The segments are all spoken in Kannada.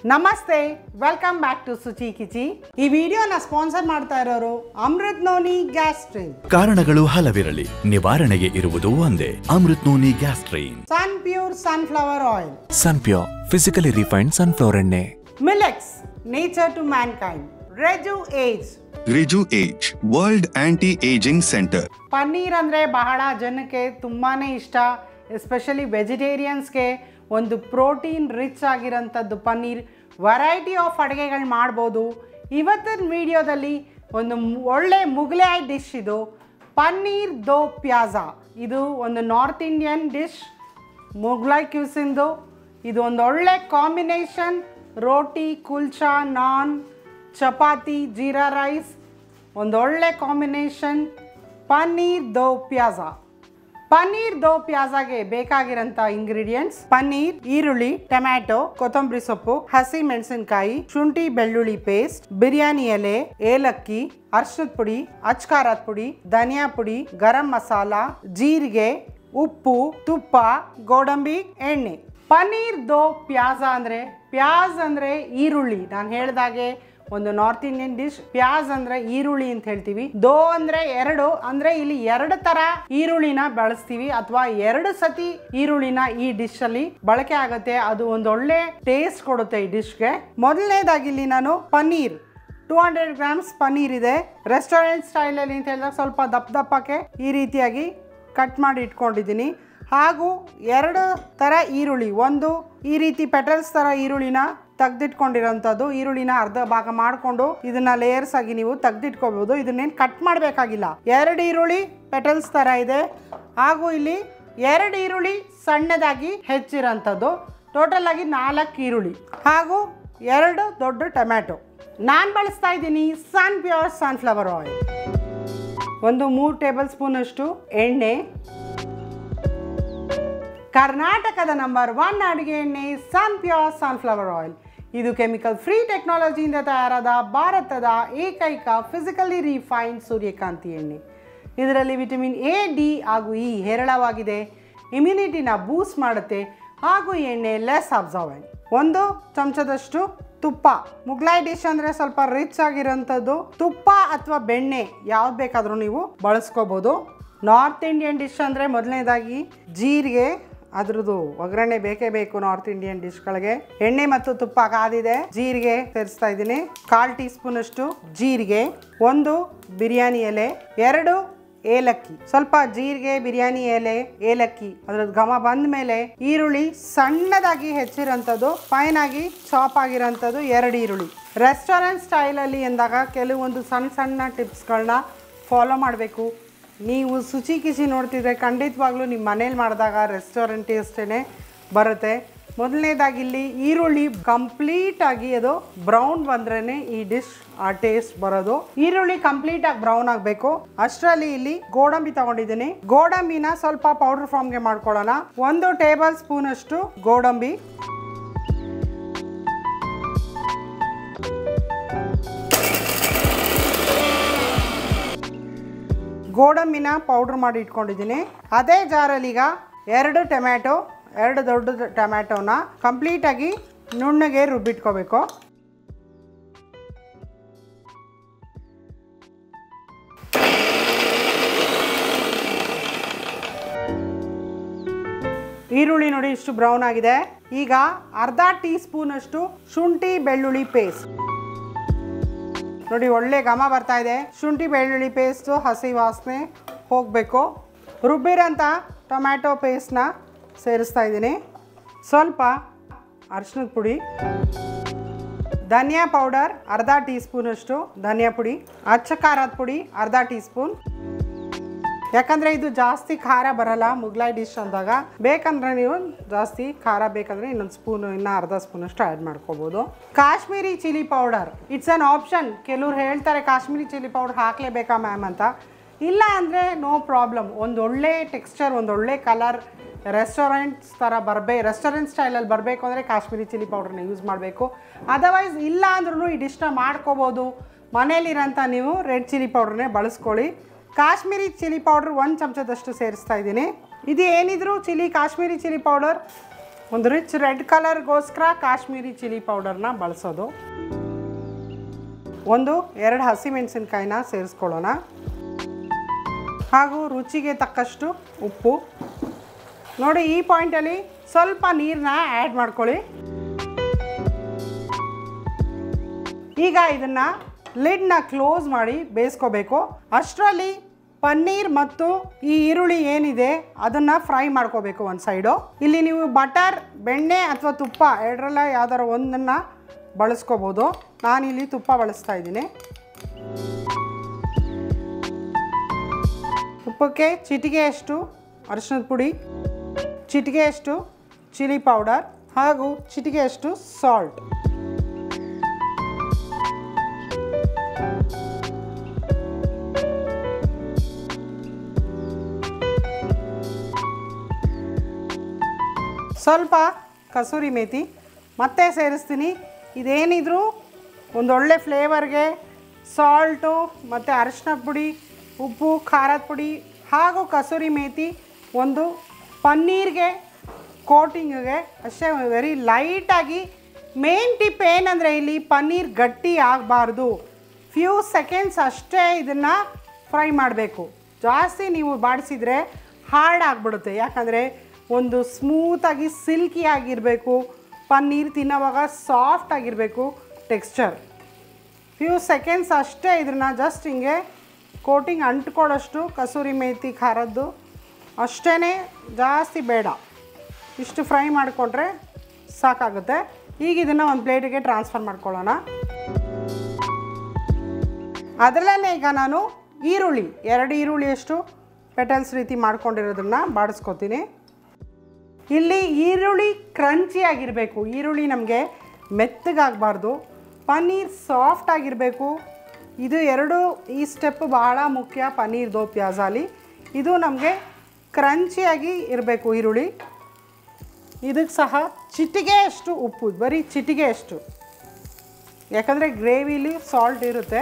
ನಮಸ್ತೆ welcome back to Suchi Kichi ಈ ವಿಡಿಯೋನ ಸ್ಪಾನ್ಸರ್ ಮಾಡ್ತಾ ಇರೋರು ಅಮೃತ್ ನೋನಿ ಗ್ಯಾಸ್ ಸ್ಟ್ರೀಮ್ ಕಾರಣಗಳು ಹಲವಿರಲಿ ನಿವಾರಣೆಗೆ ಇರುವುದು ಒಂದೇ ಅಮೃತ್ ನೋನಿ ಗ್ಯಾಸ್ ಟ್ರೈನ್ Sunpure sunflower oil Sunpure physically refined sunflower ಎಣ್ಣೆ Milex nature to mankind Reju Age Reju Age, World Anti-Aging Center. Paneer ಅಂದರೆ ಬಹಳ ಜನಕ್ಕೆ ತುಂಬಾ ಇಷ್ಟ ಎಸ್ಪೆಷಲಿ ವೆಜಿಟೇರಿಯನ್ಸ್ಗೆ ಒಂದು ಪ್ರೋಟೀನ್ ರಿಚ್ ಆಗಿರೋಂಥದ್ದು ಪನ್ನೀರ್ ವೆರೈಟಿ ಆಫ್ ಅಡುಗೆಗಳು ಮಾಡ್ಬೋದು ಇವತ್ತಿನ ವಿಡಿಯೋದಲ್ಲಿ ಒಂದು ಮು- ಒಳ್ಳೆ ಮುಗ್ಲಾಯ್ ಡಿಶ್ ಇದು ಪನ್ನೀರ್ ದೋ ಪ್ಯಾಜಾ ಇದು ಒಂದು ನಾರ್ತ್ ಇಂಡಿಯನ್ ಡಿಶ್ ಮುಗ್ಲಾಯ್ ಕ್ಯೂಸಿಂದು ಇದು ಒಂದು ಒಳ್ಳೆ ಕಾಂಬಿನೇಷನ್ ರೋಟಿ ಕುಲ್ಚಾ ನಾನ್ ಚಪಾತಿ ಜೀರಾ ರೈಸ್ ಒಂದು ಒಳ್ಳೆ ಕಾಂಬಿನೇಷನ್ ಪನ್ನೀರ್ ದೋ ಪ್ಯಾಜಾ ಪನ್ನೀರ್ ದೋ ಪ್ಯಾಜಾಗೆ ಬೇಕಾಗಿರೋಂಥ ಇಂಗ್ರೀಡಿಯೆಂಟ್ಸ್ ಪನ್ನೀರ್ ಈರುಳ್ಳಿ ಟೊಮ್ಯಾಟೊ ಕೊತ್ತಂಬರಿ ಸೊಪ್ಪು ಹಸಿ ಮೆಣಸಿನಕಾಯಿ ಶುಂಠಿ ಬೆಳ್ಳುಳ್ಳಿ ಪೇಸ್ಟ್ ಬಿರಿಯಾನಿ ಎಲೆ ಏಲಕ್ಕಿ ಅರ್ಶಿನದ ಪುಡಿ ಅಚ್ಕಾರದ ಪುಡಿ ಧನಿಯಾ ಪುಡಿ ಗರಂ ಮಸಾಲ ಜೀರಿಗೆ ಉಪ್ಪು ತುಪ್ಪ ಗೋಡಂಬಿ ಎಣ್ಣೆ ಪನ್ನೀರ್ ದೋ ಪ್ಯಾಜಾ ಅಂದರೆ ಪ್ಯಾಜ್ ಅಂದರೆ ಈರುಳ್ಳಿ ನಾನು ಹೇಳ್ದಾಗೆ ಒಂದು ನಾರ್ತ್ ಇಂಡಿಯನ್ ಡಿಶ್ ಪ್ಯಾಜ್ ಅಂದ್ರೆ ಈರುಳ್ಳಿ ಅಂತ ಹೇಳ್ತೀವಿ ದೋ ಅಂದ್ರೆ ಎರಡು ಅಂದ್ರೆ ಇಲ್ಲಿ ಎರಡು ತರ ಈರುಳ್ಳಿನ ಬಳಸ್ತೀವಿ ಅಥವಾ ಎರಡು ಸತಿ ಈರುಳ್ಳಿನ ಈ ಡಿಶ್ ಅಲ್ಲಿ ಬಳಕೆ ಆಗುತ್ತೆ ಅದು ಒಂದು ಒಳ್ಳೆ ಟೇಸ್ಟ್ ಕೊಡುತ್ತೆ ಈ ಡಿಶ್ಗೆ ಮೊದಲನೇದಾಗಿ ಇಲ್ಲಿ ನಾನು paneer two hundred grams paneer ಇದೆ ರೆಸ್ಟೋರೆಂಟ್ ಸ್ಟೈಲಲ್ಲಿ ಅಂತ ಹೇಳಿದಾಗ ಸ್ವಲ್ಪ ದಪ್ಪ ದಪ್ಪಕ್ಕೆ ಈ ರೀತಿಯಾಗಿ ಕಟ್ ಮಾಡಿ ಇಟ್ಕೊಂಡಿದ್ದೀನಿ ಹಾಗೂ ಎರಡು ಥರ ಈರುಳ್ಳಿ ಒಂದು ಈ ರೀತಿ ಪೆಟಲ್ಸ್ ಥರ ಈರುಳ್ಳಿನ ತೆಗ್ದಿಟ್ಕೊಂಡಿರೋಂಥದ್ದು ಈರುಳ್ಳಿನ ಅರ್ಧ ಭಾಗ ಮಾಡಿಕೊಂಡು ಇದನ್ನ ಲೇಯರ್ಸ್ ಆಗಿ ನೀವು ತೆಗ್ದಿಟ್ಕೋಬಹುದು ಇದನ್ನೇನು ಕಟ್ ಮಾಡಬೇಕಾಗಿಲ್ಲ ಎರಡು ಈರುಳ್ಳಿ ಪೆಟಲ್ಸ್ ಥರ ಇದೆ ಹಾಗೂ ಇಲ್ಲಿ ಎರಡು ಈರುಳ್ಳಿ ಸಣ್ಣದಾಗಿ ಹೆಚ್ಚಿರೋಂಥದ್ದು ಟೋಟಲ್ ಆಗಿ ನಾಲ್ಕು ಈರುಳ್ಳಿ ಹಾಗೂ ಎರಡು ದೊಡ್ಡ ಟೊಮ್ಯಾಟೊ ನಾನು ಬಳಸ್ತಾ ಇದ್ದೀನಿ ಸನ್ ಪ್ಯೂರ್ ಸನ್ಫ್ಲವರ್ ಆಯಿಲ್ ಒಂದು ಮೂರು ಟೇಬಲ್ ಸ್ಪೂನ್ ಅಷ್ಟು ಎಣ್ಣೆ ಕರ್ನಾಟಕದ ನಂಬರ್ ಒನ್ ಅಡುಗೆ ಎಣ್ಣೆ ಸನ್ ಪ್ಯೂರ್ ಸನ್ಫ್ಲವರ್ ಆಯಿಲ್ ಇದು ಕೆಮಿಕಲ್ ಫ್ರೀ ಟೆಕ್ನಾಲಜಿಯಿಂದ ತಯಾರಾದ ಭಾರತದ ಏಕೈಕ ಫಿಸಿಕಲಿ ರಿಫೈನ್ಡ್ ಸೂರ್ಯಕಾಂತಿ ಎಣ್ಣೆ ಇದರಲ್ಲಿ ವಿಟಮಿನ್ ಎ ಡಿ ಹಾಗೂ ಇ ಹೇರಳವಾಗಿದೆ ಇಮ್ಯುನಿಟಿನ ಬೂಸ್ಟ್ ಮಾಡುತ್ತೆ ಹಾಗೂ ಈ ಎಣ್ಣೆ ಲೆಸ್ ಅಬ್ಸರ್ವೆಂಟ್ ಒಂದು ಚಮಚದಷ್ಟು ತುಪ್ಪ ಮುಗ್ಲಾಯ್ ಡಿಶ್ ಅಂದರೆ ಸ್ವಲ್ಪ ರಿಚ್ ಆಗಿರೋಂಥದ್ದು ತುಪ್ಪ ಅಥವಾ ಬೆಣ್ಣೆ ಯಾವ್ದು ಬೇಕಾದರೂ ನೀವು ಬಳಸ್ಕೋಬೋದು ನಾರ್ತ್ ಇಂಡಿಯನ್ ಡಿಶ್ ಅಂದರೆ ಮೊದಲನೇದಾಗಿ ಜೀರಿಗೆ ಅದ್ರದ್ದು ಒಗ್ಗರಣೆ ಬೇಕೇ ಬೇಕು ನಾರ್ತ್ ಇಂಡಿಯನ್ ಡಿಶ್ಗಳಿಗೆ ಎಣ್ಣೆ ಮತ್ತು ತುಪ್ಪ ಕಾದಿದೆ ಜೀರಿಗೆ ಸೇರಿಸ್ತಾ ಇದ್ದೀನಿ ಕಾಲ್ ಟೀ ಸ್ಪೂನ್ ಅಷ್ಟು ಜೀರಿಗೆ ಒಂದು ಬಿರಿಯಾನಿ ಎಲೆ ಎರಡು ಏಲಕ್ಕಿ ಸ್ವಲ್ಪ ಜೀರಿಗೆ ಬಿರಿಯಾನಿ ಎಲೆ ಏಲಕ್ಕಿ ಅದ್ರದ್ದು ಘಮ ಬಂದ ಮೇಲೆ ಈರುಳ್ಳಿ ಸಣ್ಣದಾಗಿ ಹೆಚ್ಚಿರೋಂಥದ್ದು ಫೈನ್ ಆಗಿ ಚಾಪ್ ಆಗಿರೋಂಥದ್ದು ಎರಡು ಈರುಳ್ಳಿ ರೆಸ್ಟೋರೆಂಟ್ ಸ್ಟೈಲಲ್ಲಿ ಎಂದಾಗ ಕೆಲವೊಂದು ಸಣ್ಣ ಸಣ್ಣ ಟಿಪ್ಸ್ಗಳನ್ನ ಫಾಲೋ ಮಾಡಬೇಕು ನೀವು ಶುಚಿ ಕಿಚಿ ನೋಡ್ತಿದ್ರೆ ಖಂಡಿತವಾಗ್ಲೂ ನಿಮ್ಮ ಮನೇಲಿ ಮಾಡಿದಾಗ ರೆಸ್ಟೋರೆಂಟ್ ಟೇಸ್ಟೇ ಬರುತ್ತೆ ಮೊದಲನೇದಾಗಿ ಇಲ್ಲಿ ಈರುಳ್ಳಿ ಕಂಪ್ಲೀಟ್ ಆಗಿ ಅದು ಬ್ರೌನ್ ಬಂದ್ರೇ ಈ ಡಿಶ್ ಆ ಟೇಸ್ಟ್ ಬರೋದು ಈರುಳ್ಳಿ ಕಂಪ್ಲೀಟ್ ಆಗಿ ಬ್ರೌನ್ ಆಗಬೇಕು ಅಷ್ಟರಲ್ಲಿ ಇಲ್ಲಿ ಗೋಡಂಬಿ ತಗೊಂಡಿದ್ದೀನಿ ಗೋಡಂಬಿನ ಸ್ವಲ್ಪ ಪೌಡರ್ ಫಾರ್ಮ್ಗೆ ಮಾಡ್ಕೊಳ್ಳೋಣ ಒಂದು ಟೇಬಲ್ ಸ್ಪೂನ್ ಅಷ್ಟು ಗೋಡಂಬಿ ಗೋಡಂಬಿನ ಪೌಡ್ರ್ ಮಾಡಿ ಇಟ್ಕೊಂಡಿದ್ದೀನಿ ಅದೇ ಜಾರಲ್ಲಿ ಈಗ ಎರಡು ಟೊಮ್ಯಾಟೊ ಎರಡು ದೊಡ್ಡ ಟೊಮ್ಯಾಟೊನ ಕಂಪ್ಲೀಟಾಗಿ ನುಣ್ಣಗೆ ರುಬ್ಬಿಟ್ಕೋಬೇಕು ಈರುಳ್ಳಿ ನೋಡಿ ಇಷ್ಟು ಬ್ರೌನ್ ಆಗಿದೆ ಈಗ ಅರ್ಧ ಟೀ ಸ್ಪೂನ್ ಅಷ್ಟು ಶುಂಠಿ ಬೆಳ್ಳುಳ್ಳಿ ಪೇಸ್ಟ್ ನೋಡಿ ಒಳ್ಳೆ ಘಮ ಬರ್ತಾ ಇದೆ ಶುಂಠಿ ಬೆಳ್ಳುಳ್ಳಿ ಪೇಸ್ಟು ಹಸಿ ವಾಸನೆ ಹೋಗಬೇಕು ರುಬ್ಬಿರೋಂಥ ಟೊಮ್ಯಾಟೊ ಪೇಸ್ಟ್ನ ಸೇರಿಸ್ತಾ ಇದ್ದೀನಿ ಸ್ವಲ್ಪ ಅರಿಶಿನದ ಪುಡಿ ಧನಿಯಾ ಪೌಡರ್ ಅರ್ಧ ಟೀ ಸ್ಪೂನಷ್ಟು ಧನಿಯಾ ಪುಡಿ ಅಚ್ಚ ಖಾರದ ಪುಡಿ ಅರ್ಧ ಟೀ ಸ್ಪೂನ್ ಯಾಕಂದರೆ ಇದು ಜಾಸ್ತಿ ಖಾರ ಬರಲ್ಲ ಮುಗ್ಲಾಯ್ ಡಿಶ್ ಅಂದಾಗ ಬೇಕಂದ್ರೆ ನೀವು ಜಾಸ್ತಿ ಖಾರ ಬೇಕಂದ್ರೆ ಇನ್ನೊಂದು ಸ್ಪೂನು ಇನ್ನು ಅರ್ಧ ಸ್ಪೂನಷ್ಟು ಆ್ಯಡ್ ಮಾಡ್ಕೋಬೋದು Kashmiri chilli powder it's an option ಕೆಲವ್ರು ಹೇಳ್ತಾರೆ ಕಾಶ್ಮೀರಿ ಚಿಲ್ಲಿ ಪೌಡರ್ ಹಾಕಲೇಬೇಕಾ ಮ್ಯಾಮ್ ಅಂತ ಇಲ್ಲ ಅಂದರೆ ನೋ ಪ್ರಾಬ್ಲಮ್ ಒಂದು ಒಳ್ಳೆ ಟೆಕ್ಸ್ಚರ್ ಒಂದು ಒಳ್ಳೆ ಕಲರ್ ರೆಸ್ಟೋರೆಂಟ್ಸ್ ಥರ ಬರಬೇ ರೆಸ್ಟೋರೆಂಟ್ ಸ್ಟೈಲಲ್ಲಿ ಬರಬೇಕು ಅಂದರೆ ಕಾಶ್ಮೀರಿ ಚಿಲ್ಲಿ ಪೌಡ್ರನ್ನ ಯೂಸ್ ಮಾಡಬೇಕು ಅದರ್ವೈಸ್ ಇಲ್ಲ ಅಂದ್ರೂ ಈ ಡಿಶ್ನ ಮಾಡ್ಕೋಬೋದು ಮನೇಲಿರೋಂಥ ನೀವು ರೆಡ್ ಚಿಲ್ಲಿ ಪೌಡ್ರನ್ನೇ ಬಳಸ್ಕೊಳ್ಳಿ ಕಾಶ್ಮೀರಿ ಚಿಲ್ಲಿ ಪೌಡ್ರ್ ಒಂದು ಚಮಚದಷ್ಟು ಸೇರಿಸ್ತಾ ಇದ್ದೀನಿ ಇದು ಏನಿದ್ರು ಚಿಲ್ಲಿ ಕಾಶ್ಮೀರಿ ಚಿಲ್ಲಿ ಪೌಡರ್ ಒಂದು ರಿಚ್ ರೆಡ್ ಕಲರ್ಗೋಸ್ಕರ ಕಾಶ್ಮೀರಿ ಚಿಲ್ಲಿ ಪೌಡರ್ನ ಬಳಸೋದು ಒಂದು ಎರಡು ಹಸಿಮೆಣಸಿನ್ಕಾಯಿನ ಸೇರಿಸ್ಕೊಳ್ಳೋಣ ಹಾಗೂ ರುಚಿಗೆ ತಕ್ಕಷ್ಟು ಉಪ್ಪು ನೋಡಿ ಈ ಪಾಯಿಂಟಲ್ಲಿ ಸ್ವಲ್ಪ ನೀರನ್ನ ಆ್ಯಡ್ ಮಾಡ್ಕೊಳ್ಳಿ ಈಗ ಇದನ್ನು ಲಿಡ್ನ ಕ್ಲೋಸ್ ಮಾಡಿ ಬೇಯಿಸ್ಕೋಬೇಕು ಅಷ್ಟರಲ್ಲಿ ಪನ್ನೀರ್ ಮತ್ತು ಈ ಈರುಳ್ಳಿ ಏನಿದೆ ಅದನ್ನು ಫ್ರೈ ಮಾಡ್ಕೋಬೇಕು ಒಂದು ಸೈಡು ಇಲ್ಲಿ ನೀವು ಬಟರ್ ಬೆಣ್ಣೆ ಅಥವಾ ತುಪ್ಪ ಎರಡರಲ್ಲ ಯಾವ್ದಾರ ಒಂದನ್ನು ಬಳಸ್ಕೋಬೋದು ನಾನಿಲ್ಲಿ ತುಪ್ಪ ಬಳಸ್ತಾ ಇದ್ದೀನಿ ತುಪ್ಪಕ್ಕೆ ಚಿಟಿಗೆಯಷ್ಟು ಅರಿಶಿಣದ ಪುಡಿ ಚಿಟಿಗೆಯಷ್ಟು ಚಿಲ್ಲಿ ಪೌಡರ್ ಹಾಗೂ ಚಿಟಿಗೆಯಷ್ಟು ಸಾಲ್ಟ್ ಸ್ವಲ್ಪ ಕಸೂರಿ ಮೇಥಿ ಮತ್ತೆ ಸೇರಿಸ್ತೀನಿ ಇದೇನಿದ್ರು ಒಂದೊಳ್ಳೆ ಫ್ಲೇವರ್ಗೆ ಸಾಲ್ಟು ಮತ್ತು ಅರಿಶಿನ ಪುಡಿ ಉಪ್ಪು ಖಾರದ ಪುಡಿ ಹಾಗೂ ಕಸೂರಿ ಮೇಥಿ ಒಂದು ಪನ್ನೀರ್ಗೆ ಕೋಟಿಂಗಿಗೆ ಅಷ್ಟೇ ವೆರಿ ಲೈಟಾಗಿ ಮೇನ್ ಟಿಪ್ ಏನಂದರೆ ಇಲ್ಲಿ ಪನ್ನೀರ್ ಗಟ್ಟಿ ಆಗಬಾರ್ದು ಫ್ಯೂ ಸೆಕೆಂಡ್ಸ್ ಅಷ್ಟೇ ಇದನ್ನು ಫ್ರೈ ಮಾಡಬೇಕು ಜಾಸ್ತಿ ನೀವು ಬಾಡಿಸಿದರೆ ಹಾರ್ಡ್ ಆಗಿಬಿಡುತ್ತೆ ಯಾಕಂದರೆ ಒಂದು ಸ್ಮೂತಾಗಿ ಸಿಲ್ಕಿ ಆಗಿರಬೇಕು ಪನ್ನೀರ್ ತಿನ್ನೋವಾಗ ಸಾಫ್ಟ್ ಆಗಿರಬೇಕು ಟೆಕ್ಸ್ಚರ್ ಫ್ಯೂ ಸೆಕೆಂಡ್ಸ್ ಅಷ್ಟೇ ಇದನ್ನು ಜಸ್ಟ್ ಹಿಂಗೆ ಕೋಟಿಂಗ್ ಅಂಟ್ಕೊಳ್ಳೋಷ್ಟು ಕಸೂರಿ ಮೇಥಿ ಖಾರದ್ದು ಅಷ್ಟೇ ಜಾಸ್ತಿ ಬೇಡ ಇಷ್ಟು ಫ್ರೈ ಮಾಡಿಕೊಂಡ್ರೆ ಸಾಕಾಗುತ್ತೆ ಈಗ ಇದನ್ನು ಒಂದು ಪ್ಲೇಟಿಗೆ ಟ್ರಾನ್ಸ್ಫರ್ ಮಾಡ್ಕೊಳ್ಳೋಣ ಅದರಲ್ಲೇ ಈಗ ನಾನು ಈರುಳ್ಳಿ ಎರಡು ಈರುಳ್ಳಿಯಷ್ಟು ಪೆಟಲ್ಸ್ ರೀತಿ ಮಾಡ್ಕೊಂಡಿರೋದನ್ನು ಬಾಡಿಸ್ಕೊತೀನಿ ಇಲ್ಲಿ ಈರುಳ್ಳಿ ಕ್ರಂಚಿ ಆಗಿರಬೇಕು ಈರುಳ್ಳಿ ನಮಗೆ ಮೆತ್ತಗಾಗಬಾರ್ದು ಪನ್ನೀರ್ ಸಾಫ್ಟ್ ಆಗಿರಬೇಕು ಇದು ಎರಡು ಈ ಸ್ಟೆಪ್ ಭಾಳ ಮುಖ್ಯ ಪನ್ನೀರ್ ದೋ ಪ್ಯಾಜಾಲಿ ಇದು ನಮಗೆ ಕ್ರಂಚಿಯಾಗಿ ಇರಬೇಕು ಈರುಳ್ಳಿ ಇದಕ್ಕೆ ಸಹ ಚಿಟಿಗೆ ಅಷ್ಟು ಉಪ್ಪು ಬರೀ ಚಿಟಿಗೆ ಅಷ್ಟು ಯಾಕಂದರೆ ಗ್ರೇವಿಲಿ ಸಾಲ್ಟ್ ಇರುತ್ತೆ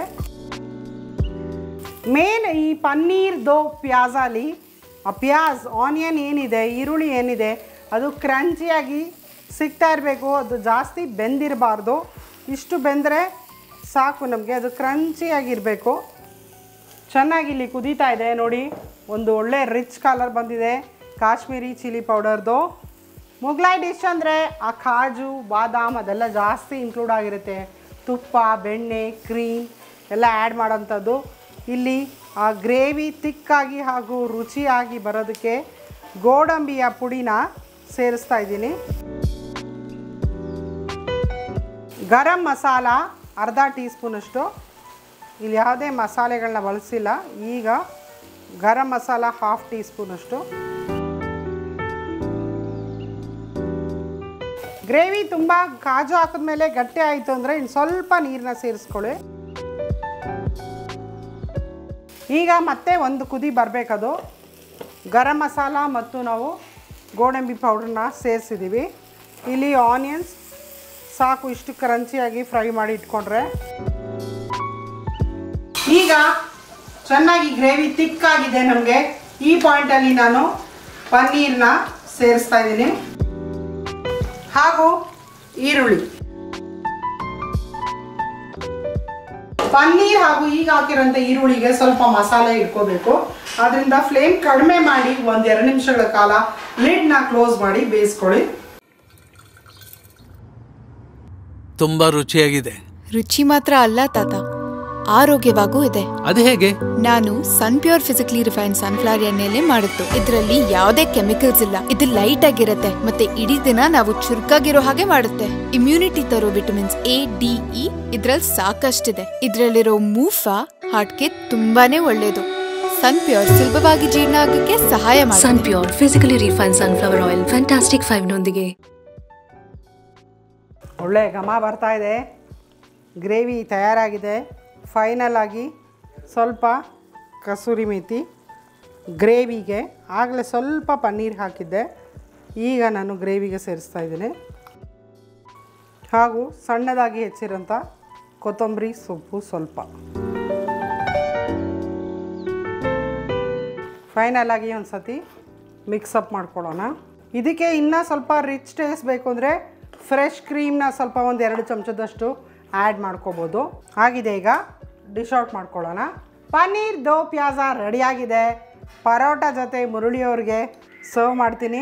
ಮೇನ್ ಈ ಪನ್ನೀರ್ ದೋ ಪ್ಯಾಜಾಲಿ ಆ ಪ್ಯಾಜ್ ಆನಿಯನ್ ಏನಿದೆ ಈರುಳ್ಳಿ ಏನಿದೆ ಅದು ಕ್ರಂಚಿಯಾಗಿ ಸಿಗ್ತಾ ಇರಬೇಕು ಅದು ಜಾಸ್ತಿ ಬೆಂದಿರಬಾರ್ದು ಇಷ್ಟು ಬೆಂದರೆ ಸಾಕು ನಮಗೆ ಅದು ಕ್ರಂಚಿಯಾಗಿರಬೇಕು ಚೆನ್ನಾಗಿ ಇಲ್ಲಿ ಕುದೀತಾ ಇದೆ ನೋಡಿ ಒಂದು ಒಳ್ಳೆ ರಿಚ್ ಕಲರ್ ಬಂದಿದೆ ಕಾಶ್ಮೀರಿ ಚಿಲ್ಲಿ ಪೌಡರ್ದು ಮುಗ್ಲಾಯ್ ಡಿಶ್ ಅಂದರೆ ಆ ಕಾಜು ಬಾದಾಮ್ ಅದೆಲ್ಲ ಜಾಸ್ತಿ ಇನ್ಕ್ಲೂಡ್ ಆಗಿರುತ್ತೆ ತುಪ್ಪ ಬೆಣ್ಣೆ ಕ್ರೀಮ್ ಎಲ್ಲ ಆ್ಯಡ್ ಮಾಡೋಂಥದ್ದು ಇಲ್ಲಿ ಆ ಗ್ರೇವಿ ತಿಕ್ಕಾಗಿ ಹಾಗೂ ರುಚಿಯಾಗಿ ಬರೋದಕ್ಕೆ ಗೋಡಂಬಿಯ ಪುಡಿನ ಸೇರಿಸ್ತಾ ಇದ್ದೀನಿ ಗರಂ ಮಸಾಲ ಅರ್ಧ ಟೀ ಸ್ಪೂನಷ್ಟು ಇಲ್ಲಿ ಯಾವುದೇ ಮಸಾಲೆಗಳನ್ನ ಬಳಸಿಲ್ಲ ಈಗ ಗರಂ ಮಸಾಲ ಹಾಫ್ ಟೀ ಸ್ಪೂನಷ್ಟು ಗ್ರೇವಿ ತುಂಬ ಕಾಜು ಹಾಕಿದ್ಮೇಲೆ ಗಟ್ಟಿ ಆಯಿತು ಅಂದರೆ ಇನ್ನು ಸ್ವಲ್ಪ ನೀರನ್ನ ಸೇರಿಸ್ಕೊಳ್ಳಿ ಈಗ ಮತ್ತೆ ಒಂದು ಕುದಿ ಬರಬೇಕದು ಗರಂ ಮಸಾಲ ಮತ್ತು ನಾವು ಗೋಡಂಬಿ ಪೌಡ್ರನ್ನ ಸೇರಿಸಿದ್ದೀವಿ ಇಲ್ಲಿ ಆನಿಯನ್ಸ್ ಸಾಕು ಇಷ್ಟು ಕ್ರಂಚಿಯಾಗಿ ಫ್ರೈ ಮಾಡಿ ಇಟ್ಕೊಂಡ್ರೆ ಈಗ ಚೆನ್ನಾಗಿ ಗ್ರೇವಿ ತಿಕ್ಕಾಗಿದೆ ನಮಗೆ ಈ ಪಾಯಿಂಟಲ್ಲಿ ನಾನು ಪನ್ನೀರ್ನ ಸೇರಿಸ್ತಾ ಇದ್ದೀನಿ ಹಾಗೂ ಈರುಳ್ಳಿ ಪನ್ನೀರ್ ಹಾಗೂ ಈಗ ಹಾಕಿರೋಂಥ ಈರುಳ್ಳಿಗೆ ಸ್ವಲ್ಪ ಮಸಾಲೆ ಇಟ್ಕೋಬೇಕು ಅದರಿಂದ ಫ್ಲೇಮ್ ಕಡಿಮೆ ಮಾಡಿ ಒಂದು ಎರಡು ನಿಮಿಷಗಳ ಕಾಲ ಲಿಡ್ನ ಕ್ಲೋಸ್ ಮಾಡಿ ಬೇಯಿಸ್ಕೊಳ್ಳಿ ತುಂಬಾ ರುಚಿಯಾಗಿದೆ ರುಚಿ ಮಾತ್ರ ಅಲ್ಲ ತಾತ ಆರೋಗ್ಯವಾಗೂ ಇದೆ ಅದು ಹೇಗೆ ನಾನು Sunpure physically refined sunflower ಎಣ್ಣೆಲೆ ಮಾಡಿದ್ದು ಇದರಲ್ಲಿ ಯಾವುದೇ ಕೆಮಿಕಲ್ಸ್ ಇಲ್ಲ ಇದು ಲೈಟ್ ಆಗಿರುತ್ತೆ ಮತ್ತೆ ಇಡೀ ದಿನ ನಾವು ಚುರುಕಾಗಿರೋ ಹಾಗೆ ಮಾಡುತ್ತೆ ಇಮ್ಯುನಿಟಿ ತರೋ ವಿಟಮಿನ್ಸ್ ಎ ಡಿ ಇ ಇದ್ರಲ್ಲಿ ಸಾಕಷ್ಟಿದೆ ಇದ್ರಲ್ಲಿರೋ ಮೂಫಾ ಹಾರ್ಟ್ಗೆ ತುಂಬಾನೇ ಒಳ್ಳೇದು ಸನ್ ಪ್ಯೂರ್ ಸುಲಭವಾಗಿ ಜೀರ್ಣ ಆಗಕ್ಕೆ ಸಹಾಯ ಸನ್ ಮಾಡುತ್ತೆ Pure physically refined sunflower oil fantastic five ನೊಂದಿಗೆ ಒಳ್ಳೆ ಘಮ ಬರ್ತಾ ಇದೆ ಗ್ರೇವಿ ತಯಾರಾಗಿದೆ ಫೈನಲ್ ಆಗಿ ಸ್ವಲ್ಪ ಕಸೂರಿ ಮೇಥಿ ಗ್ರೇವಿಗೆ ಆಗಲೇ ಸ್ವಲ್ಪ ಪನ್ನೀರ್ ಹಾಕಿದ್ದೆ ಈಗ ನಾನು ಗ್ರೇವಿಗೆ ಸೇರಿಸ್ತಾ ಇದ್ದೀನಿ ಹಾಗೂ ಸಣ್ಣದಾಗಿ ಹೆಚ್ಚಿರೋಂಥ ಕೊತ್ತಂಬರಿ ಸೊಪ್ಪು ಸ್ವಲ್ಪ ಫೈನಲ್ ಆಗಿ ಒಂದು ಸತಿ ಮಿಕ್ಸಪ್ ಮಾಡ್ಕೊಳ್ಳೋಣ ಇದಕ್ಕೆ ಇನ್ನೂ ಸ್ವಲ್ಪ ರಿಚ್ ಟೇಸ್ಟ್ ಬೇಕು ಅಂದರೆ ಫ್ರೆಶ್ ಕ್ರೀಮ್ನ ಸ್ವಲ್ಪ ಒಂದು ಎರಡು ಚಮಚದಷ್ಟು ಆ್ಯಡ್ ಮಾಡ್ಕೋಬೋದು ಆಗಿದೆ ಈಗ ಡಿಶ್ ಔಟ್ ಮಾಡ್ಕೊಳ್ಳೋಣ ಪನ್ನೀರ್ ದೋ ಪ್ಯಾಜ ರೆಡಿಯಾಗಿದೆ ಪರೋಟ ಜೊತೆ ಮುರುಳಿಯವ್ರಿಗೆ ಸರ್ವ್ ಮಾಡ್ತೀನಿ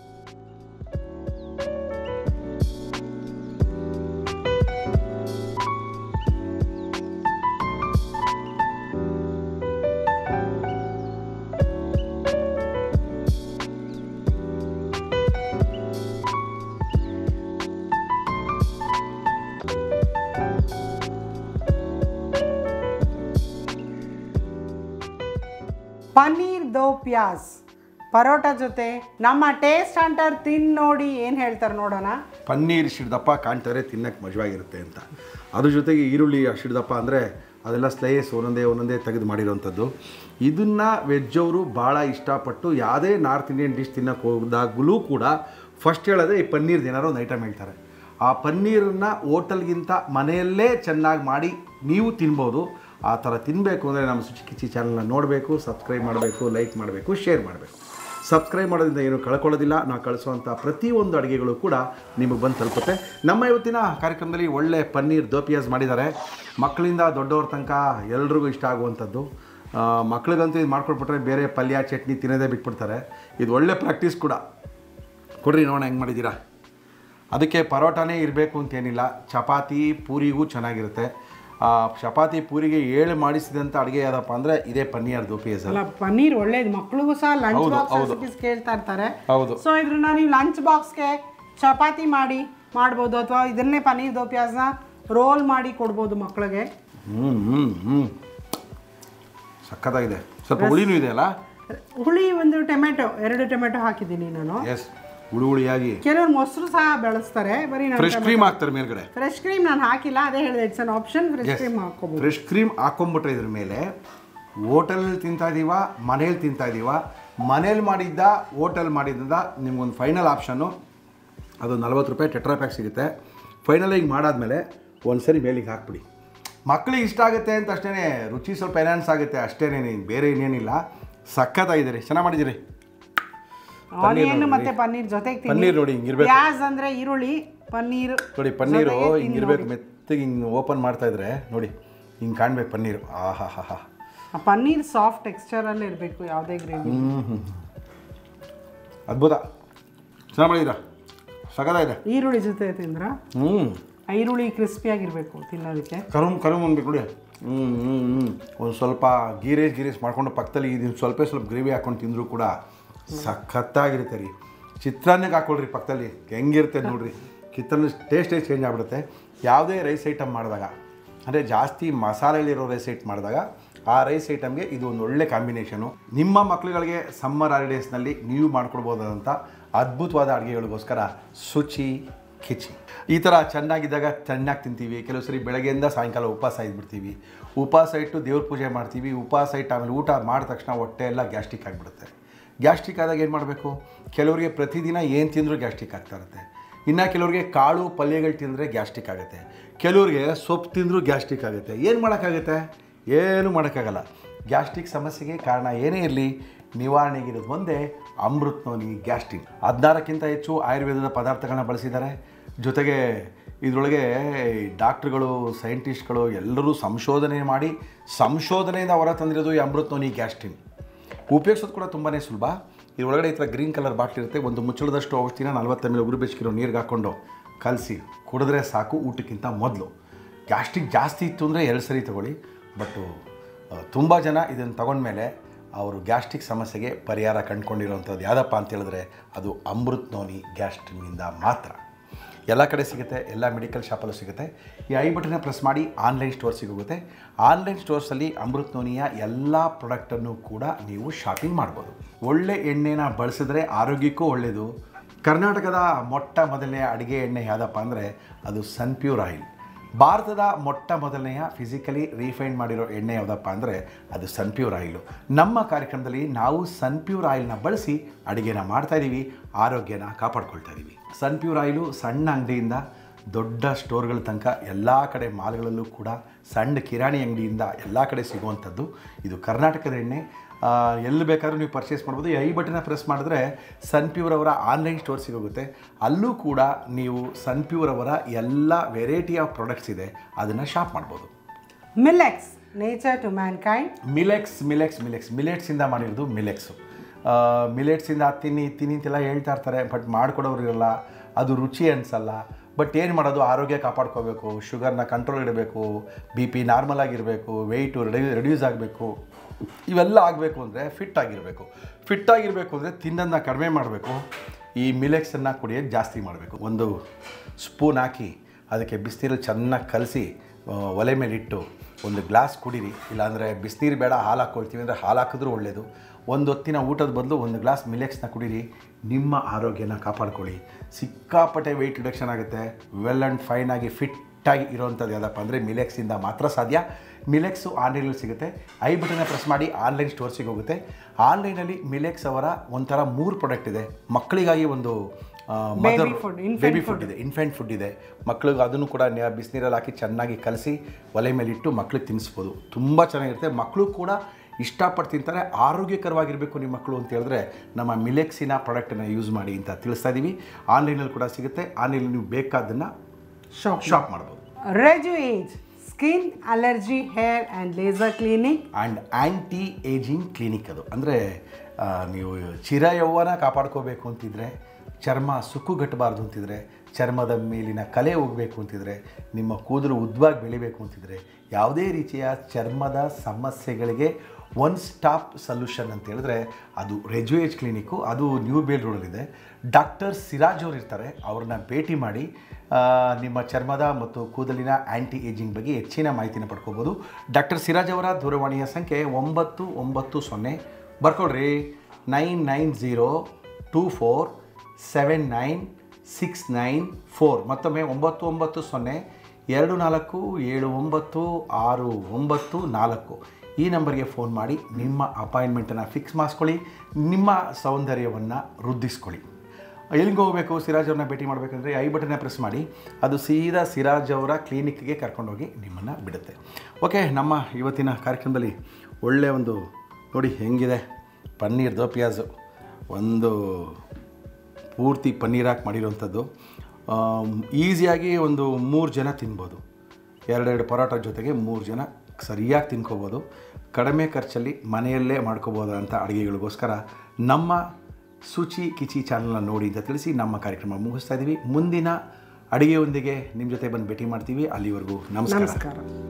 ಪನ್ನೀರ್ ದೋ ಪ್ಯಾಸ್ ಪರೋಟ ಜೊತೆ ನಮ್ಮ ಟೇಸ್ಟ್ ಹಂಟರ್ ತಿನ್ ನೋಡಿ ಏನು ಹೇಳ್ತಾರೆ ನೋಡೋಣ ಪನ್ನೀರ್ ಶಿಡ್ದಪ್ಪ ಕಾಣ್ತಾರೆ ತಿನ್ನಕ್ಕೆ ಮಜವಾಗಿರುತ್ತೆ ಅಂತ ಅದ್ರ ಜೊತೆಗೆ ಈರುಳ್ಳಿ ಶಿಡ್ದಪ್ಪ ಅಂದರೆ ಅದೆಲ್ಲ ಸ್ಲೈಸ್ ಒಂದೊಂದೇ ಒಂದೊಂದೇ ತೆಗೆದು ಮಾಡಿರೋವಂಥದ್ದು ಇದನ್ನು ವೆಜ್ಜವರು ಭಾಳ ಇಷ್ಟಪಟ್ಟು ಯಾವುದೇ ನಾರ್ತ್ ಇಂಡಿಯನ್ ಡಿಶ್ ತಿನ್ನಕ್ಕೆ ಹೋದಾಗಲೂ ಕೂಡ ಫಸ್ಟ್ ಹೇಳೋದೇ ಈ ಪನ್ನೀರ್ದು ಏನಾರೋ ಒಂದು ಐಟಮ್ ಹೇಳ್ತಾರೆ ಆ ಪನ್ನೀರನ್ನು ಹೋಟೆಲ್ಗಿಂತ ಮನೆಯಲ್ಲೇ ಚೆನ್ನಾಗಿ ಮಾಡಿ ನೀವು ತಿನ್ಬೋದು ಆ ಥರ ತಿನ್ನಬೇಕು ಅಂದರೆ ನಮ್ಮ ಸುಚಿ ಕಿಚಿ ಚಾನಲ್ನ ನೋಡಬೇಕು ಸಬ್ಸ್ಕ್ರೈಬ್ ಮಾಡಬೇಕು ಲೈಕ್ ಮಾಡಬೇಕು ಶೇರ್ ಮಾಡಬೇಕು ಸಬ್ಸ್ಕ್ರೈಬ್ ಮಾಡೋದ್ರಿಂದ ಏನು ಕಳ್ಕೊಳ್ಳೋದಿಲ್ಲ ನಾವು ಕಳಿಸುವಂಥ ಪ್ರತಿಯೊಂದು ಅಡುಗೆಗಳು ಕೂಡ ನಿಮಗೆ ಬಂದು ತಲುಪುತ್ತೆ ನಮ್ಮ ಇವತ್ತಿನ ಕಾರ್ಯಕ್ರಮದಲ್ಲಿ ಒಳ್ಳೆ ಪನ್ನೀರ್ ದೋಪಿಯಾಸ್ ಮಾಡಿದ್ದಾರೆ ಮಕ್ಕಳಿಂದ ದೊಡ್ಡವ್ರ ತನಕ ಎಲ್ರಿಗೂ ಇಷ್ಟ ಆಗುವಂಥದ್ದು ಆ, ಮಕ್ಳಿಗಂತೂ ಇದು ಮಾಡ್ಕೊಟ್ಬಿಟ್ರೆ ಬೇರೆ ಪಲ್ಯ ಚಟ್ನಿ ತಿನ್ನೋದೇ ಬಿಟ್ಬಿಡ್ತಾರೆ ಇದು ಒಳ್ಳೆ ಪ್ರಾಕ್ಟೀಸ್ ಕೂಡ ಕೊಡ್ರಿ ನೋಡೋಣ ಹೆಂಗೆ ಮಾಡಿದ್ದೀರಾ ಅದಕ್ಕೆ ಪರೋಟಾನೇ ಇರಬೇಕು ಅಂತೇನಿಲ್ಲ ಚಪಾತಿ ಪೂರಿಗೂ ಚೆನ್ನಾಗಿರುತ್ತೆ ಆ, ಚಪಾತಿ ಪೂರಿಗೆ ಏಳು ಮಾಡಿಸಿದಂಥ ಅಡುಗೆ ಯಾವುದಪ್ಪ ಅಂದರೆ ಇದೇ ಪನ್ನೀರ್ ದೋಪಿಯಾಸ್ ಅಲ್ಲ ಪನ್ನೀರ್ ಒಳ್ಳೇದು ಮಕ್ಕಳಿಗೂ ಸಹ ಲಂಚ್ ಹೌದು, ಬಾಕ್ಸ್ ಹೌದು. ರೆಸಿಪೀಸ್ ಕೇಳ್ತಾ ಇರ್ತಾರೆ ಹೌದು. ಸೊ ಇದ್ರನ್ನ ನೀವು ಲಂಚ್ ಬಾಕ್ಸ್ಗೆ ಚಪಾತಿ ಮಾಡಿ ಮಾಡ್ಬೋದು ಅಥವಾ ಇದನ್ನೇ ಪನ್ನೀರ್ ದೋ ಪ್ಯಾಸ್ನ ರೋಲ್ ಮಾಡಿ ಕೊಡ್ಬೋದು ಮಕ್ಕಳಿಗೆ ಹ್ಞೂ ಹ್ಞೂ ಹ್ಞೂ ಸಖತ್ತಾಗಿದೆ ಸ್ವಲ್ಪ ಹುಳಿನೂ ಇದೆ ಅಲ್ಲ ಹುಳಿ ಒಂದು ಟೊಮೆಟೊ ಎರಡು ಟೊಮೆಟೊ ಹಾಕಿದ್ದೀನಿ ನಾನು ಎಸ್ ಹುಳಿ ಹುಳಿಯಾಗಿ ಕೆಲವರು ಮೊಸರು ಸಹ ಬೆಳೆಸ್ತಾರೆ ಬರೀ ಫ್ರೆಶ್ ನಾನು ಕ್ರೀಮ್ ಹಾಕ್ತಾರೆ ಮೇಲ್ಗಡೆ ಫ್ರೆಶ್ ಕ್ರೀಮ್ ನಾನು ಹಾಕಿಲ್ಲ ಅದೇ ಹೇಳಿದೆ it's an option fresh cream ಹಾಕೋಬಹುದು ಫ್ರೆಶ್ ಕ್ರೀಮ್ ಹಾಕೊಂಬಿಟ್ರೆ ಇದ್ರ ಮೇಲೆ ಹೋಟೆಲಲ್ಲಿ ತಿಂತಾ ಇದೀವ ಮನೇಲಿ ತಿಂತಾ ಇದೀವ ಮನೇಲಿ ಮಾಡಿದ್ದ ಹೋಟೆಲ್ ಮಾಡಿದ್ದ ನಿಮ್ಗೊಂದು ಫೈನಲ್ ಆಪ್ಷನ್ನು ಅದು ನಲ್ವತ್ತು ರೂಪಾಯಿ ಟೆಟ್ರಾ ಪ್ಯಾಕ್ ಸಿಗುತ್ತೆ ಫೈನಲ್ ಹಿಂಗೆ ಮಾಡಾದ್ಮೇಲೆ ಒಂದು ಸರಿ ಮೇಲಿಗೆ ಹಾಕ್ಬಿಡಿ ಮಕ್ಕಳಿಗೆ ಇಷ್ಟ ಆಗುತ್ತೆ ಅಂತ ಅಷ್ಟೇ ರುಚಿ ಸ್ವಲ್ಪ ಎನ್ಹಾನ್ಸ್ ಆಗುತ್ತೆ ಅಷ್ಟೇನೇ ಬೇರೆ ಇನ್ನೇನಿಲ್ಲ ಸಖತ್ತಾಗಿದ್ದೀರಿ ಚೆನ್ನಾಗಿ ಮಾಡಿದ್ದೀರಿ ಆನಿಯನ್ ನೋಡಿ. ಮತ್ತೆ ಪನ್ನೀರ್ ಜೊತೆಗೆ ತಿನ್ನಿ ಪನ್ನೀರ್ ನೋಡಿ ಹಿಂಗಿರ್ಬೇಕು. ಪ್ಯಾಸ್ ಅಂದ್ರೆ ಈರುಳ್ಳಿ ಪನ್ನೀರ್ ನೋಡಿ ಪನ್ನೀರು ಜೊತೆಗೆ ತಿಂದು ಹಿಂಗಿರ್ಬೇಕು ನೋಡಿ. ಮೆತ್ತಗೆ ಹಿಂಗೆ ಓಪನ್ ಮಾಡ್ತಾ ಇದ್ರೆ ನೋಡಿ ಹಿಂಗೆ ಕಾಣ್ಬೇಕು ಪನ್ನೀರು ಆಹಾ ಹಾ ಹಾ ಆ ಪನ್ನೀರ್ ಸಾಫ್ಟ್ ಟೆಕ್ಸ್ಚರ್ ಅಲ್ಲಿ ಇರಬೇಕು ಯಾವುದೇ ಗ್ರೇವಿ ಅದ್ಭುತ ಚೆನ್ನಾಗಿ ಮಾಡಿದ್ದೀರಾ ಸಗದಾಗಿದೆ ಈರುಳ್ಳಿ ಜೊತೆ ತಿಂದ್ರ ಹ್ಞೂ ಈರುಳ್ಳಿ ಕ್ರಿಸ್ಪಿಯಾಗಿರ್ಬೇಕು ತಿನ್ನೋದಕ್ಕೆ ಕರುಮ್ ಕರುಮ್ ಅನ್ಬೇಕು ನೋಡಿ ಹ್ಞೂ ಹ್ಞೂ ಹ್ಞೂ ಒಂದು ಸ್ವಲ್ಪ ಗೀರೇಜ್ ಗೀರೇಜ್ ಮಾಡ್ಕೊಂಡು ಪಕ್ಕದಲ್ಲಿ ಇದನ್ನು ಸ್ವಲ್ಪ ಸ್ವಲ್ಪ ಗ್ರೇವಿ ಹಾಕೊಂಡು ತಿಂದರೂ ಕೂಡ ಸಖತ್ತಾಗಿರುತ್ತೆ ರೀ ಚಿತ್ರಾನ್ನಕ್ಕೆ ಹಾಕೊಳ್ರಿ ಪಕ್ಕದಲ್ಲಿ ಹೆಂಗಿರುತ್ತೆ ನೋಡ್ರಿ ಚಿತ್ರಾನ್ನ ಟೇಸ್ಟೇ ಚೇಂಜ್ ಆಗಿಬಿಡುತ್ತೆ ಯಾವುದೇ ರೈಸ್ ಐಟಮ್ ಮಾಡಿದಾಗ ಅಂದರೆ ಜಾಸ್ತಿ ಮಸಾಲೆಗಳಿರೋ ರೈಸ್ ಐಟ್ ಮಾಡಿದಾಗ ಆ ರೈಸ್ ಐಟಮ್ಗೆ ಇದು ಒಂದು ಒಳ್ಳೆ ಕಾಂಬಿನೇಷನು ನಿಮ್ಮ ಮಕ್ಕಳುಗಳಿಗೆ ಸಮ್ಮರ್ ಹಾಲಿಡೇಸ್ನಲ್ಲಿ ನೀವು ಮಾಡ್ಕೊಡ್ಬೋದಾದಂಥ ಅದ್ಭುತವಾದ ಅಡುಗೆಗಳಿಗೋಸ್ಕರ ಶುಚಿ ಕಿಚಿ ಈ ಥರ ಚೆನ್ನಾಗಿದ್ದಾಗ ಚೆನ್ನಾಗಿ ತಿಂತೀವಿ ಕೆಲವು ಸರಿ ಬೆಳಗ್ಗೆಯಿಂದ ಸಾಯಂಕಾಲ ಉಪವಾಸ ಇದ್ಬಿಡ್ತೀವಿ ಉಪವಾಸ ಇಟ್ಟು ದೇವ್ರ ಪೂಜೆ ಮಾಡ್ತೀವಿ ಉಪವಾಸ ಇಟ್ಟು ಆಮೇಲೆ ಊಟ ಮಾಡಿದ ತಕ್ಷಣ ಹೊಟ್ಟೆ ಎಲ್ಲ ಗ್ಯಾಸ್ಟ್ರಿಕ್ ಆಗಿಬಿಡುತ್ತೆ ಗ್ಯಾಸ್ಟ್ರಿಕ್ ಆದಾಗ ಏನು ಮಾಡಬೇಕು ಕೆಲವರಿಗೆ ಪ್ರತಿದಿನ ಏನು ತಿಂದರೂ ಗ್ಯಾಸ್ಟ್ರಿಕ್ ಆಗ್ತಾ ಇರುತ್ತೆ ಇನ್ನು ಕೆಲವರಿಗೆ ಕಾಳು ಪಲ್ಯಗಳು ತಿಂದರೆ ಗ್ಯಾಸ್ಟ್ರಿಕ್ ಆಗುತ್ತೆ ಕೆಲವರಿಗೆ ಸೊಪ್ಪು ತಿಂದರೂ ಗ್ಯಾಸ್ಟ್ರಿಕ್ ಆಗುತ್ತೆ ಏನು ಮಾಡೋಕ್ಕಾಗುತ್ತೆ ಏನು ಮಾಡೋಕ್ಕಾಗಲ್ಲ ಗ್ಯಾಸ್ಟ್ರಿಕ್ ಸಮಸ್ಯೆಗೆ ಕಾರಣ ಏನೇ ಇರಲಿ ನಿವಾರಣೆಗಿರೋದು ಒಂದೇ ಅಮೃತ್ ನೋನಿ ಗ್ಯಾಸ್ಟ್ರಿಕ್ ಹದಿನಾರಕ್ಕಿಂತ ಹೆಚ್ಚು ಆಯುರ್ವೇದದ ಪದಾರ್ಥಗಳನ್ನ ಬಳಸಿದ್ದಾರೆ ಜೊತೆಗೆ ಇದರೊಳಗೆ ಡಾಕ್ಟ್ರುಗಳು ಸೈಂಟಿಸ್ಟ್ಗಳು ಎಲ್ಲರೂ ಸಂಶೋಧನೆ ಮಾಡಿ ಸಂಶೋಧನೆಯಿಂದ ಹೊರ ತಂದಿರೋದು ಈ ಅಮೃತ್ ನೋನಿ ಗ್ಯಾಸ್ಟ್ರಿನ್ ಉಪಯೋಗಿಸೋದು ಕೂಡ ತುಂಬಾ ಸುಲಭ ಇದರೊಳಗಡೆ ಈ ಥರ ಗ್ರೀನ್ ಕಲರ್ ಬಾಟ್ಲ್ ಇರುತ್ತೆ ಒಂದು ಮುಚ್ಚಳದಷ್ಟು ಔಷಧಿನ ನಲ್ವತ್ತು ಎಮ್ ಎಲ್ ಉಗುರು ಬೆಚ್ಚಗಿರೋ ನೀರಿಗೆ ಹಾಕ್ಕೊಂಡು ಕಲಸಿ ಕುಡಿದ್ರೆ ಸಾಕು ಊಟಕ್ಕಿಂತ ಮೊದಲು ಗ್ಯಾಸ್ಟ್ರಿಕ್ ಜಾಸ್ತಿ ಇತ್ತು ಅಂದರೆ ಎರಡು ಸರಿ ತಗೊಳ್ಳಿ ಬಟ್ಟು ತುಂಬ ಜನ ಇದನ್ನು ತಗೊಂಡ್ಮೇಲೆ ಅವರು ಗ್ಯಾಸ್ಟ್ರಿಕ್ ಸಮಸ್ಯೆಗೆ ಪರಿಹಾರ ಕಂಡುಕೊಂಡಿರೋವಂಥದ್ದು ಯಾವುದಪ್ಪ ಅಂತ ಹೇಳಿದ್ರೆ ಅದು ಅಮೃತ್ ನೋನಿ ಗ್ಯಾಸ್ಟ್ರಿನಿಂದ ಮಾತ್ರ ಎಲ್ಲ ಕಡೆ ಸಿಗುತ್ತೆ ಎಲ್ಲ ಮೆಡಿಕಲ್ ಶಾಪಲ್ಲೂ ಸಿಗುತ್ತೆ ಈ ಐ ಬಟನ್ನ ಪ್ರೆಸ್ ಮಾಡಿ ಆನ್ಲೈನ್ ಸ್ಟೋರ್ ಸಿಗೋಗುತ್ತೆ ಆನ್ಲೈನ್ ಸ್ಟೋರ್ಸಲ್ಲಿ ಅಮೃತ್ ನೋನಿಯ ಎಲ್ಲ ಪ್ರಾಡಕ್ಟನ್ನು ಕೂಡ ನೀವು ಶಾಪಿಂಗ್ ಮಾಡ್ಬೋದು ಒಳ್ಳೆ ಎಣ್ಣೆನ ಬಳಸಿದ್ರೆ ಆರೋಗ್ಯಕ್ಕೂ ಒಳ್ಳೆಯದು ಕರ್ನಾಟಕದ ಮೊಟ್ಟ ಮೊದಲನೆಯ ಅಡುಗೆ ಎಣ್ಣೆ ಯಾವುದಪ್ಪ ಅಂದರೆ ಅದು ಸನ್ಪ್ಯೂರ್ ಆಯಿಲ್ ಭಾರತದ ಮೊಟ್ಟ ಮೊದಲನೆಯ ಫಿಸಿಕಲಿ ರೀಫೈಂಡ್ ಮಾಡಿರೋ ಎಣ್ಣೆ ಯಾವುದಪ್ಪ ಅಂದರೆ ಅದು ಸನ್ಪ್ಯೂರ್ ಆಯಿಲು ನಮ್ಮ ಕಾರ್ಯಕ್ರಮದಲ್ಲಿ ನಾವು ಸನ್ಪ್ಯೂರ್ ಆಯಿಲ್ನ ಬಳಸಿ ಅಡುಗೆನ ಮಾಡ್ತಾ ಇದ್ದೀವಿ ಆರೋಗ್ಯನ ಕಾಪಾಡ್ಕೊಳ್ತಾ ಇದ್ದೀವಿ ಸನ್ಪ್ಯೂರ್ ಆಯಿಲು ಸಣ್ಣ ಅಂಗಡಿಯಿಂದ ದೊಡ್ಡ ಸ್ಟೋರ್ಗಳ ತನಕ ಎಲ್ಲ ಕಡೆ ಮಾಲ್ಗಳಲ್ಲೂ ಕೂಡ ಸಣ್ಣ ಕಿರಾಣಿ ಅಂಗಡಿಯಿಂದ ಎಲ್ಲ ಕಡೆ ಸಿಗುವಂಥದ್ದು ಇದು ಕರ್ನಾಟಕದ ಎಣ್ಣೆ ಆ, ಎಲ್ಲಿ ಬೇಕಾದ್ರೂ ನೀವು ಪರ್ಚೇಸ್ ಮಾಡ್ಬೋದು ಈ ಐ ಬಟನ್ನ ಪ್ರೆಸ್ ಮಾಡಿದ್ರೆ ಸನ್ ಪ್ಯೂರ್ ಅವರ ಆನ್ಲೈನ್ ಸ್ಟೋರ್ ಸಿಗೋಗುತ್ತೆ ಅಲ್ಲೂ ಕೂಡ ನೀವು ಸನ್ ಪ್ಯೂರ್ ಅವರ ಎಲ್ಲ ವೆರೈಟಿ ಆಫ್ ಪ್ರಾಡಕ್ಟ್ಸ್ ಇದೆ ಅದನ್ನು ಶಾಪ್ ಮಾಡ್ಬೋದು Milex nature to mankind Milex Milex Milex ಮಿಲೆಟ್ಸಿಂದ ಮಾಡಿರೋದು ಮಿಲೆಕ್ಸು ಮಿಲೆಟ್ಸಿಂದ ಅದು ತಿನ್ನಿ ಇದು ತಿನ್ನಿ ಅಂತೆಲ್ಲ ಹೇಳ್ತಾ ಇರ್ತಾರೆ ಬಟ್ ಮಾಡ್ಕೊಡೋರು ಇರಲ್ಲ ಅದು ರುಚಿ ಅನಿಸಲ್ಲ ಬಟ್ ಏನು ಮಾಡೋದು ಆರೋಗ್ಯ ಕಾಪಾಡ್ಕೋಬೇಕು ಶುಗರ್ನ ಕಂಟ್ರೋಲ್ ಇಡಬೇಕು ಬಿ ಪಿ ನಾರ್ಮಲ್ ಆಗಿರಬೇಕು ವೆಯ್ಟು ರೆಡ್ಯೂ ರೆಡ್ಯೂಸ್ ಆಗಬೇಕು ಇವೆಲ್ಲ ಆಗಬೇಕು ಅಂದರೆ ಫಿಟ್ ಆಗಿರಬೇಕು ಫಿಟ್ ಆಗಿರಬೇಕು ಅಂದರೆ ತಿನ್ನೋದನ್ನ ಕಡಿಮೆ ಮಾಡಬೇಕು ಈ ಮಿಲೆಕ್ಸನ್ನು ಕುಡಿಯೋದು ಜಾಸ್ತಿ ಮಾಡಬೇಕು ಒಂದು ಸ್ಪೂನ್ ಹಾಕಿ ಅದಕ್ಕೆ ಬಿಸಿನೀರಲ್ಲಿ ಚೆನ್ನಾಗಿ ಕಲಸಿ ಒಲೆ ಮೇಲೆ ಇಟ್ಟು ಒಂದು ಗ್ಲಾಸ್ ಕುಡೀರಿ ಇಲ್ಲಾಂದರೆ ಬಿಸಿನೀರು ಬೇಡ ಹಾಲು ಹಾಕ್ಕೊಳ್ತೀವಿ ಅಂದರೆ ಹಾಲು ಹಾಕಿದ್ರೂ ಒಳ್ಳೆಯದು ಒಂದು ಹೊತ್ತಿನ ಊಟದ ಬದಲು ಒಂದು ಗ್ಲಾಸ್ ಮಿಲೆಕ್ಸ್ನ ಕುಡೀರಿ ನಿಮ್ಮ ಆರೋಗ್ಯನ ಕಾಪಾಡ್ಕೊಳ್ಳಿ ಸಿಕ್ಕಾಪಟ್ಟೆ ವೆಯ್ಟ್ ರಿಡಕ್ಷನ್ ಆಗುತ್ತೆ ವೆಲ್ ಆ್ಯಂಡ್ ಫೈನ್ ಆಗಿ ಫಿಟ್ಟಾಗಿ ಇರೋವಂಥದ್ದು ಯಾವುದಪ್ಪ ಅಂದರೆ ಮಿಲೆಕ್ಸಿಂದ ಮಾತ್ರ ಸಾಧ್ಯ ಮಿಲೆಕ್ಸು ಆನ್ಲೈನಲ್ಲಿ ಸಿಗುತ್ತೆ ಐ ಬಟನ್ನ ಪ್ರೆಸ್ ಮಾಡಿ ಆನ್ಲೈನ್ ಸ್ಟೋರ್ಸಿಗೆ ಹೋಗುತ್ತೆ ಆನ್ಲೈನಲ್ಲಿ ಮಿಲೆಕ್ಸ್ ಅವರ ಒಂಥರ ಮೂರು ಪ್ರಾಡಕ್ಟ್ ಇದೆ ಮಕ್ಕಳಿಗಾಗಿ ಒಂದು Baby food, infant baby food. Food ಇದೆ ಇನ್ಫೆಂಟ್ ಫುಡ್ ಇದೆ ಮಕ್ಳಿಗೆ ಅದನ್ನು ಕೂಡ ನೆ- ಬಿಸಿನೀರಲ್ಲಿ ಹಾಕಿ ಚೆನ್ನಾಗಿ ಕಲಸಿ ಒಲೆ ಮೇಲೆ ಇಟ್ಟು ಮಕ್ಳಿಗೆ ತಿನ್ನಿಸ್ಬೋದು ತುಂಬ ಚೆನ್ನಾಗಿರುತ್ತೆ ಮಕ್ಕಳು ಕೂಡ ಇಷ್ಟಪಟ್ಟು ತಿಂತಾರೆ ಆರೋಗ್ಯಕರವಾಗಿರಬೇಕು ನಿಮ್ಮ ಮಕ್ಕಳು ಅಂತ ಹೇಳಿದ್ರೆ ನಮ್ಮ ಮಿಲೆಕ್ಸಿನ ಪ್ರಾಡಕ್ಟನ್ನು ಯೂಸ್ ಮಾಡಿ ಅಂತ ತಿಳಿಸ್ತಾ ಇದ್ದೀವಿ ಆನ್ಲೈನಲ್ಲಿ ಕೂಡ ಸಿಗುತ್ತೆ ಆನ್ಲೈನಲ್ಲಿ ನೀವು ಬೇಕಾದನ್ನು ಶಾಪ್ ಶಾಪ್ ಮಾಡ್ಬೋದು Reju Age skin allergy hair and laser cleaning and anti ageing clinic ಅದು ಅಂದರೆ ನೀವು ಚಿರ ಯೌವನ ಕಾಪಾಡ್ಕೋಬೇಕು ಅಂತಿದ್ರೆ ಚರ್ಮ ಸುಕ್ಕುಗಟ್ಟಬಾರ್ದು ಅಂತಿದ್ರೆ ಚರ್ಮದ ಮೇಲಿನ ಕಲೆ ಹೋಗಬೇಕು ಅಂತಿದ್ರೆ ನಿಮ್ಮ ಕೂದಲು ಉದ್ದವಾಗಿ ಬೆಳಿಬೇಕು ಅಂತಿದ್ರೆ ಯಾವುದೇ ರೀತಿಯ ಚರ್ಮದ ಸಮಸ್ಯೆಗಳಿಗೆ ಒನ್ ಸ್ಟಾಪ್ ಸೊಲ್ಯೂಷನ್ ಅಂತ ಹೇಳಿದ್ರೆ ಅದು ರೆಜುಯೇಜ್ ಕ್ಲಿನಿಕ್ಕು ಅದು ನ್ಯೂ ಬೇಲ್ ರೋಡಲ್ಲಿದೆ ಡಾಕ್ಟರ್ ಸಿರಾಜ್ ಅವರು ಇರ್ತಾರೆ ಅವ್ರನ್ನ ಭೇಟಿ ಮಾಡಿ ಆ, ನಿಮ್ಮ ಚರ್ಮದ ಮತ್ತು ಕೂದಲಿನ ಆ್ಯಂಟಿ ಏಜಿಂಗ್ ಬಗ್ಗೆ ಹೆಚ್ಚಿನ ಮಾಹಿತಿನ ಪಡ್ಕೋಬೋದು ಡಾಕ್ಟರ್ ಸಿರಾಜ್ ಅವರ ದೂರವಾಣಿಯ ಸಂಖ್ಯೆ ಒಂಬತ್ತು ಒಂಬತ್ತು ಸೊನ್ನೆ ಬರ್ಕೊಳ್ರಿ nine nine zero two four seven nine six nine four ಮತ್ತೊಮ್ಮೆ ಒಂಬತ್ತು ಒಂಬತ್ತು ಸೊನ್ನೆ ಎರಡು ನಾಲ್ಕು ಏಳು ಒಂಬತ್ತು ಆರು ಒಂಬತ್ತು ನಾಲ್ಕು ಈ ನಂಬರ್ಗೆ ಫೋನ್ ಮಾಡಿ ನಿಮ್ಮ ಅಪಾಯಿಂಟ್ಮೆಂಟನ್ನು ಫಿಕ್ಸ್ ಮಾಡಿಸ್ಕೊಳ್ಳಿ ನಿಮ್ಮ ಸೌಂದರ್ಯವನ್ನು ವೃದ್ಧಿಸ್ಕೊಳ್ಳಿ ಎಲ್ಲಿಗೆ ಹೋಗಬೇಕು ಸಿರಾಜ್ ಅವ್ರನ್ನ ಭೇಟಿ ಮಾಡಬೇಕಂದ್ರೆ ಐ ಬಟನ್ನ ಪ್ರೆಸ್ ಮಾಡಿ ಅದು ಸೀದಾ ಸಿರಾಜ್ ಅವರ ಕ್ಲಿನಿಕ್ಗೆ ಕರ್ಕೊಂಡೋಗಿ ನಿಮ್ಮನ್ನು ಬಿಡುತ್ತೆ ಓಕೆ ನಮ್ಮ ಇವತ್ತಿನ ಕಾರ್ಯಕ್ರಮದಲ್ಲಿ ಒಳ್ಳೆಯ ಒಂದು ನೋಡಿ ಹೆಂಗಿದೆ ಪನ್ನೀರ್ ದೋ ಪ್ಯಾಜು ಒಂದು ಪೂರ್ತಿ ಪನ್ನೀರ್ ಹಾಕಿ ಮಾಡಿರೋವಂಥದ್ದು ಈಸಿಯಾಗಿ ಒಂದು ಮೂರು ಜನ ತಿನ್ಬೋದು ಎರಡೆರಡು ಪರೋಟ ಜೊತೆಗೆ ಮೂರು ಜನ ಸರಿಯಾಗಿ ತಿನ್ಕೋಬೋದು ಕಡಿಮೆ ಖರ್ಚಲ್ಲಿ ಮನೆಯಲ್ಲೇ ಮಾಡ್ಕೋಬೋದು ಅಂತ ಅಡುಗೆಗಳಿಗೋಸ್ಕರ ನಮ್ಮ ಸುಚಿ ಕಿಚಿ ಚಾನಲ್ನ ನೋಡಿ ಅಂತ ತಿಳಿಸಿ ನಮ್ಮ ಕಾರ್ಯಕ್ರಮ ಮುಗಿಸ್ತಾ ಇದ್ದೀವಿ ಮುಂದಿನ ಅಡುಗೆಯೊಂದಿಗೆ ನಿಮ್ಮ ಜೊತೆ ಬಂದು ಭೇಟಿ ಮಾಡ್ತೀವಿ ಅಲ್ಲಿವರೆಗೂ ನಮಸ್ಕಾರ ನಮಸ್ಕಾರ